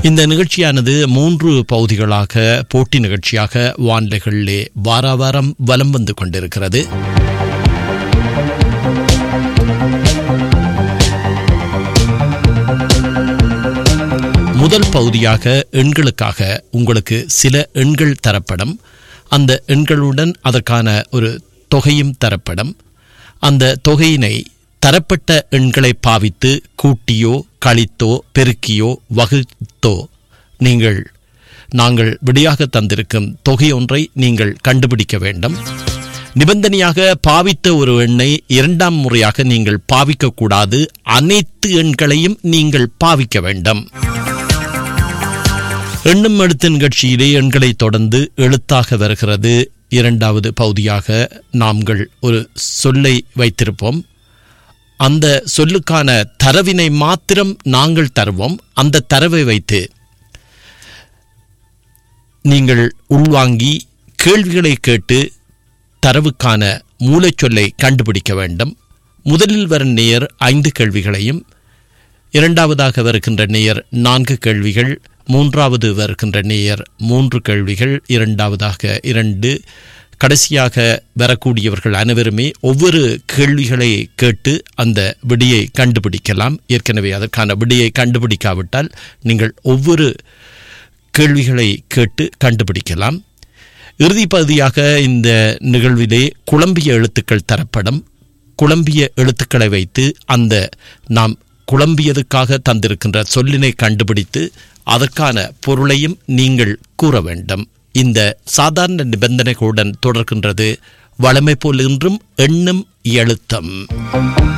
இந்த நிகழ்ச்சியானது மூன்று பகுதிகளாக போட்டி நிகழ்ச்சியாக வானிலைகளிலே வார வாரம் வலம் வந்து கொண்டிருக்கிறது முதல் பகுதியாக எண்களுக்காக உங்களுக்கு சில எண்கள் தரப்படும் அந்த எண்களுடன் அதற்கான ஒரு தொகையும் தரப்படும் அந்த தொகையினை தரப்பட்ட எண்களை பாவித்து கூட்டியோ கழித்தோ பெருக்கியோ வகுத்தோ நீங்கள் நாங்கள் விடையாக தந்திருக்கும் தொகை ஒன்றை நீங்கள் கண்டுபிடிக்க வேண்டும் நிபந்தனையாக பாவித்த ஒரு எண்ணை இரண்டாம் முறையாக நீங்கள் பாவிக்கக்கூடாது அனைத்து எண்களையும் நீங்கள் பாவிக்க வேண்டும் எண்ணும் எழுத்து நிகழ்ச்சியிலே எண்களை தொடர்ந்து எழுத்தாக வருகிறது இரண்டாவது பகுதியாக நாங்கள் ஒரு சொல்லை வைத்திருப்போம் அந்த சொல்லுக்கான தரவினை மாத்திரம் நாங்கள் தருவோம் அந்த தரவை வைத்து நீங்கள் உள்வாங்கி கேள்விகளை கேட்டு தரவுக்கான மூலச்சொல்லை கண்டுபிடிக்க வேண்டும் முதலில் வரும் நேயர் ஐந்து கேள்விகளையும் இரண்டாவதாக வருகின்ற நேயர் நான்கு கேள்விகள் மூன்றாவது வருகின்ற நேயர் மூன்று கேள்விகள் இரண்டாவதாக இரண்டு கடைசியாக வரக்கூடியவர்கள் அனைவருமே ஒவ்வொரு கேள்விகளை கேட்டு அந்த விடியை கண்டுபிடிக்கலாம் ஏற்கனவே அதற்கான விடியை கண்டுபிடிக்காவிட்டால் நீங்கள் ஒவ்வொரு கேள்விகளை கேட்டு கண்டுபிடிக்கலாம் இறுதி பகுதியாக இந்த நிகழ்விலே குழம்பிய எழுத்துக்கள் தரப்படும் குழம்பிய எழுத்துக்களை வைத்து அந்த நாம் குழம்பியதுக்காக தந்திருக்கின்ற சொல்லினை கண்டுபிடித்து அதற்கான பொருளையும் நீங்கள் கூற வேண்டும் இந்த சாதாரண நிபந்தனைகளுடன் தொடர்கின்றது வளமை போல் இன்றும் எண்ணும் எழுத்தம்